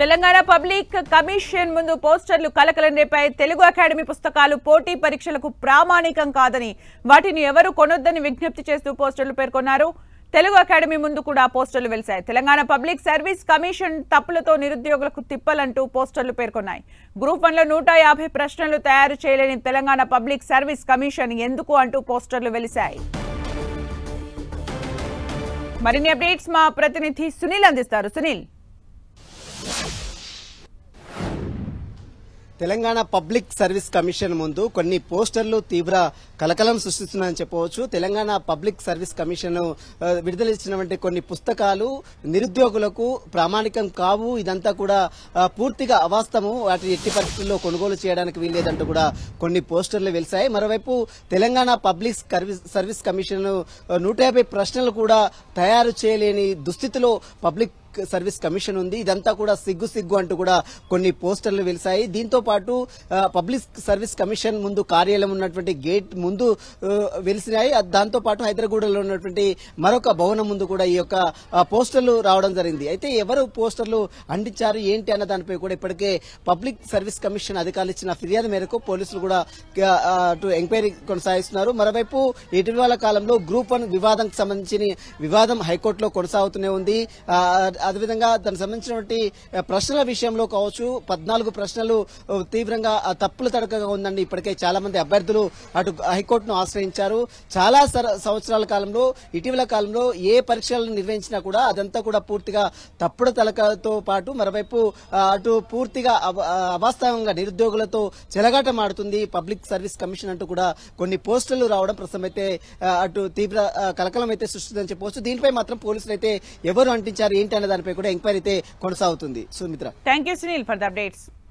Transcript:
Telangana public commission ముందు పోస్టర్లు కలకలం రేపాయి తెలుగు అకాడమీ పుస్తకాలు పోటీ పరీక్షలకు ప్రామాణికం కాదని వాటిని ఎవరు కొనొద్దని విజ్ఞప్తి చేస్తూ పోస్టర్లు పేర్కొన్నారు తెలుగు అకాడమీ ముందు కూడా పోస్టర్లు వెలిశాయి తెలంగాణ పబ్లిక్ సర్వీస్ కమిషన్ తప్పులతో నిరుద్యోగులకు తిప్పలంటూ పోస్టర్లు పేర్కొన్నాయి గ్రూప్ వన్ లో నూట యాభై ప్రశ్నలు తయారు చేయలేని తెలంగాణ పబ్లిక్ సర్వీస్ కమిషన్ ఎందుకు అంటూ పోస్టర్లు వెలిశాయి మరిన్ని అప్డేట్స్ మా ప్రతినిధి సునీల్ అందిస్తారు Sunil Telangana public service commission ముందు కొన్ని పోస్టర్లు తీవ్ర కలకలం సృష్టిస్తున్నాయని చెప్పవచ్చు తెలంగాణ పబ్లిక్ సర్వీస్ కమిషన్ ఆ, విడుదల ఇచ్చినటువంటి కొన్ని పుస్తకాలు నిరుద్యోగులకు ప్రామాణికం కావు ఇదంతా కూడా ఆ, పూర్తిగా అవాస్తవం వాటి ఎట్టి పరిస్థితుల్లో కొనుగోలు చేయడానికి వీల్లేదంటూ కూడా కొన్ని పోస్టర్లు వెలిశాయి మరోవైపు Telangana public service service commission ఆ, నూట యాభై ప్రశ్నలు కూడా తయారు చేయలేని దుస్థితిలో పబ్లిక్ సర్వీస్ కమిషన్ ఉంది ఇదంతా కూడా సిగ్గు సిగ్గు అంటూ కూడా కొన్ని పోస్టర్లు వెలిశాయి దీంతో పాటు ఆ, పబ్లిక్ సర్వీస్ కమిషన్ ముందు కార్యాలయం ఉన్నటువంటి గేట్ ముందు ఆ, వెలిసినాయి ఆ, దాంతో పాటు హైదరాబాద్లో ఉన్నటువంటి మరొక భవనం ముందు కూడా ఈ యొక్క ఆ, పోస్టర్లు రావడం జరిగింది అయితే ఎవరు పోస్టర్లు అంటించారు ఏంటి అన్న దానిపై కూడా ఇప్పటికే పబ్లిక్ సర్వీస్ కమిషన్ అధికారులు ఇచ్చిన ఫిర్యాదు మేరకు పోలీసులు కూడా ఆ, అటు ఎంక్వైరీ కొనసాగిస్తున్నారు మరోవైపు ఇటీవల కాలంలో గ్రూప్ వన్ వివాదంకి సంబంధించిన వివాదం హైకోర్టులో కొనసాగుతూనే ఉంది ఆ, అదేవిధంగా దానికి సంబంధించినటువంటి ఆ, ప్రశ్నల విషయంలో కావచ్చు పద్నాలుగు ప్రశ్నలు ఆ, తీవ్రంగా ఆ, తప్పుల తడకగా ఉందండి ఇప్పటికే చాలా మంది అభ్యర్థులు అటు హైకోర్టును ఆశ్రయించారు చాలా సర- సంవత్సరాల కాలంలో ఇటీవల కాలంలో ఏ పరీక్షలను నిర్వహించినా కూడా అదంతా కూడా పూర్తిగా తప్పుడు తలకతో పాటు మరోవైపు ఆ, అటు పూర్తిగా అవ- ఆ, అవాస్తవంగా నిరుద్యోగులతో చెలగాటం ఆడుతుంది పబ్లిక్ సర్వీస్ కమిషన్ అంటూ కూడా కొన్ని పోస్టులు రావడం ప్రస్తుతం అయితే ఆ, అటు తీవ్ర ఆ, కలకలం అయితే సృష్టిందని చెప్పవచ్చు దీనిపై మాత్రం పోలీసులు అయితే ఎవరు అంటించారు ఏంటి అనే దానిపై కూడా ఎంక్వైరీ అయితే కొనసాగుతుంది Sumitra thank you Sunil for the updates